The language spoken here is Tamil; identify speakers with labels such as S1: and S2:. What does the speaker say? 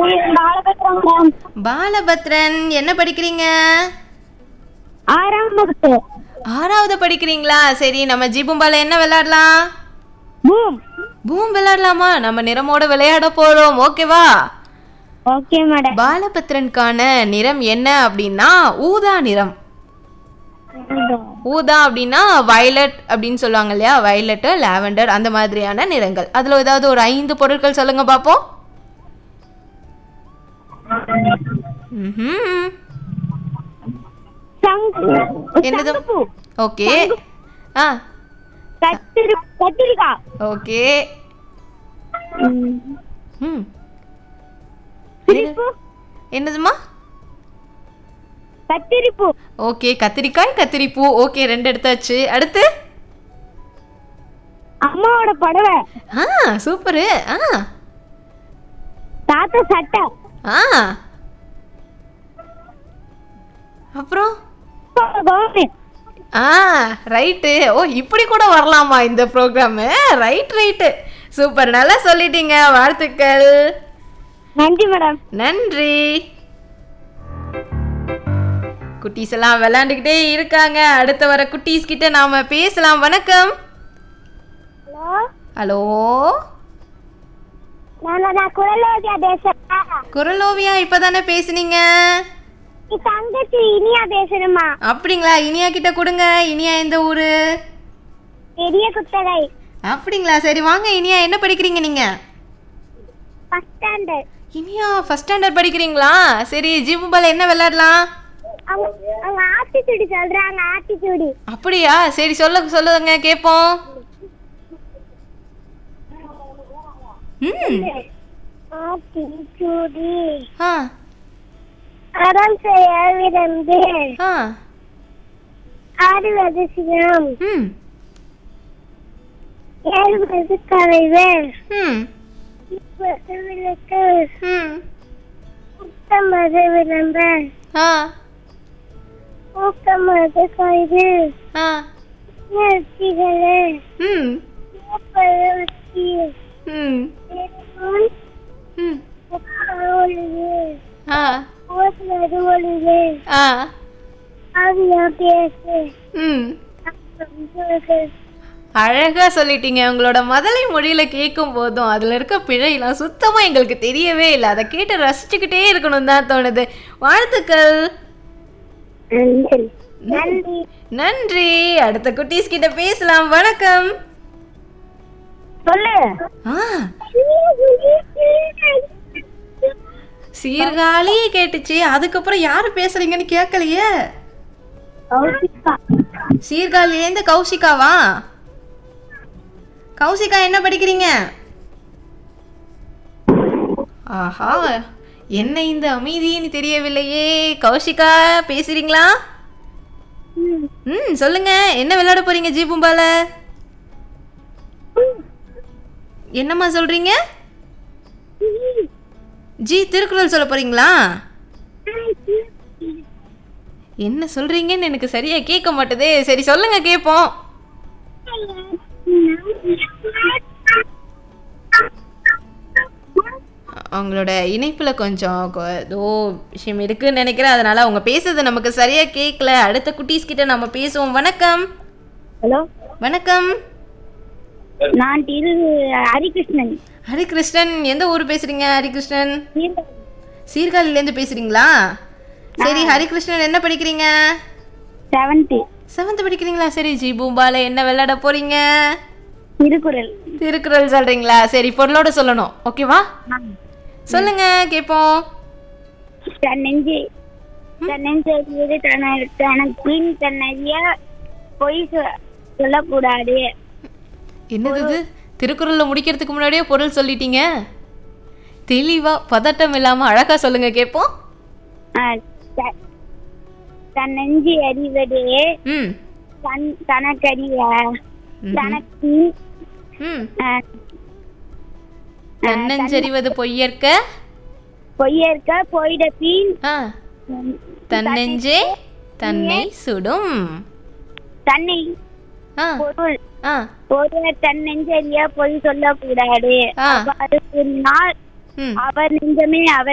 S1: பாலபத்திரம் மேடம்
S2: பாலபத்ரன் என்ன படிக்கிறீங்க
S1: ஆறாம் வகுப்பு
S2: ஆறாவது படிக்கிறீங்களா சரி நம்ம ஜீபும்பால என்ன விளையாடலாம்
S1: பூம்
S2: பூம் விளையாடலாமா நம்ம நிறமோட விளையாட போறோம் ஓகேவா
S1: ஓகே மேடம்
S2: பாலபத்ரனுக்கான நிறம் என்ன அப்படின்னா ஊதா நிறம் ஊதா அப்படின்னா வயலட் அப்படின்னு சொல்லுவாங்க இல்லையா வயலட்டு லாவெண்டர் அந்த மாதிரியான நிறங்கள் அதுல ஏதாவது ஒரு ஐந்து பொருட்கள் சொல்லுங்க பாப்போம் ம்ஹும்.
S1: சங்கு
S2: என்னது
S1: சங்குப்பூ.
S2: ஓகே ஆ
S1: கத்திரி கத்திரிக்காய்
S2: ஓகே ம்
S1: சிரிப்பு
S2: என்னதுமா
S1: கத்திரிப்பூ
S2: ஓகே கத்திரிக்காய் கத்திரிப்பூ ஓகே ரெண்டு எடுத்தாச்சு அடுத்து
S1: அம்மாவோட புடவை
S2: ஆ சூப்பரு ஆ
S1: தாத்தா சட்டை
S2: ஆ அப்புறம்
S1: அப்பாவோட கவுனு
S2: ஆ ரைட்டு ஓ இப்படி கூட வரலாமா இந்த ப்ரோக்ராமு ரைட் ரைட்டு சூப்பர் நல்லா சொல்லிட்டீங்க வாழ்த்துக்கள்
S1: நன்றி மேடம்
S2: நன்றி குட்டீஸ் எல்லாம் விளையாண்டுக்கிட்டே இருக்காங்க அடுத்த வர குட்டீஸ் கிட்ட நாம பேசலாம் வணக்கம்
S1: ஹலோ
S2: ஹலோ
S1: நான் நான் குரலோதியா பேசுறேன்
S2: குரலோவியா இப்பதானே பேசுனீங்க
S1: நீ தங்கச்சி இனியா பேசுறேம்மா
S2: அப்படிங்களா இனியா கிட்ட கொடுங்க இனியா எந்த ஊரு
S1: பெரிய குத்தகை
S2: அப்படிங்களா சரி வாங்க இனியா என்ன படிக்கிறீங்க நீங்க
S1: first standard
S2: Iniya first standard படிக்கிறீங்களா சரி ஜிம்புபால என்ன விளையாடலாம்
S1: அவங்க அவங்க ஆட்டிச்சூடி சொல்றாங்க ஆட்டிச்சூடி
S2: அப்படியா சரி சொல்ல சொல்லுங்க கேட்போம் ம்
S1: ஆட்டிச்சூடி
S2: ஆ
S1: அறம் செய்ய விரும்பு
S2: ஆ
S1: ஆடுவது சினம்
S2: ம்
S1: ஏழுவது கலைவு
S2: ம்
S1: இப்பது விளக்கு
S2: ம்
S1: சுத்தமது விளம்ப
S2: ஆ
S1: ஊக்கமது கைது
S2: ஆ
S1: நிறுத்திகளே
S2: ம்
S1: மூப்பது வச்சி
S2: ம்
S1: பெருமுன்
S2: ம்
S1: ஒளிவு
S2: ஆ
S1: ஓதுவது ஒளிவு
S2: ஆ
S1: ஆவியா பேசு
S2: ம்
S1: அப்புறம் சொல்லு.
S2: அழகா சொல்லிட்டீங்க உங்களோட மதலை மொழியில கேட்கும் போதும் அதுல இருக்க பிழையெல்லாம் சுத்தமா எங்களுக்கு தெரியவே இல்லை அதை கேட்டு ரசிச்சுக்கிட்டே இருக்கணும் தான் தோணுது வாழ்த்துக்கள்
S1: நன்றி நன்றி
S2: நன்றி அடுத்த குட்டீஸ் கிட்ட பேசலாம் வணக்கம்
S1: சொல்லு
S2: ஆ சீர்காழி கேட்டுச்சு அதுக்கப்புறம் யாரு பேசுறீங்கன்னு கேட்கலையே
S1: கௌசிகா
S2: சீர்காழிலேருந்து கௌசிகாவா கௌசிகா என்ன படிக்கிறீங்க ஆஹா என்ன இந்த அமைதின்னு தெரியவில்லையே கௌஷிகா பேசுறீங்களா ம் சொல்லுங்க என்ன விளையாட போறீங்க ஜி பூம்பால என்னம்மா சொல்றீங்க ஜி திருக்குறள் சொல்ல போறீங்களா என்ன சொல்றீங்கன்னு எனக்கு சரியா கேட்க மாட்டுதே சரி சொல்லுங்க கேட்போம் அவங்களோட இணைப்புல கொஞ்சம் கொ- ஏதோ விஷயம் இருக்குன்னு நினைக்கிறேன் அதனால அவங்க பேசுறது நமக்கு சரியா கேட்கல அடுத்த குட்டீஸ் கிட்ட நம்ம பேசுவோம் வணக்கம்
S1: ஹலோ
S2: வணக்கம்
S1: நான் திரு ஹரிகிருஷ்ணன்
S2: ஹரிகிருஷ்ணன் எந்த ஊர் பேசுறீங்க ஹரிகிருஷ்ணன் சீர்காழிலேருந்து பேசுறீங்களா சரி ஹரிகிருஷ்ணன் என்ன படிக்கிறீங்க
S1: செவன்த்து
S2: செவன்த் படிக்கிறீங்களா சரி ஜி பூம்பால என்ன விளையாட போறீங்க
S1: திருக்குறள்
S2: திருக்குறள் சொல்றீங்களா சரி பொருளோட சொல்லணும் ஓகேவா சொல்லுங்க கேட்போம்
S1: தன் நெஞ்சு தன் நெஞ்சு தன தனக்கு பின் தன்னறிய பொய் சொ- சொல்லக்கூடாது
S2: என்னது இது திருக்குறள்ல முடிக்கிறதுக்கு முன்னாடியே பொருள் சொல்லிட்டீங்க தெளிவா பதட்டம் இல்லாம அழகா சொல்லுங்க கேட்போம்
S1: ஆ, த- தன் நெஞ்சு அறிவது
S2: ம்
S1: தன் தனக்கறிய
S2: ம்ஹும்.
S1: தனக்கு
S2: ம்
S1: ஆ,
S2: தன்னஞ்சறிவது பொய்யற்க
S1: பொய்யற்க போயிட பின்
S2: ஆ தன்னெஞ்சே தன்னை சுடும்
S1: தன்னை
S2: ஆ
S1: பொருள்
S2: ஆ
S1: ஒருவர் தன் நெஞ்சறிய பொய் சொல்லக்கூடாது
S2: ஆ.
S1: அவ்வாறு சொன்னால்
S2: ம்
S1: அவர் நெஞ்சமே அவர்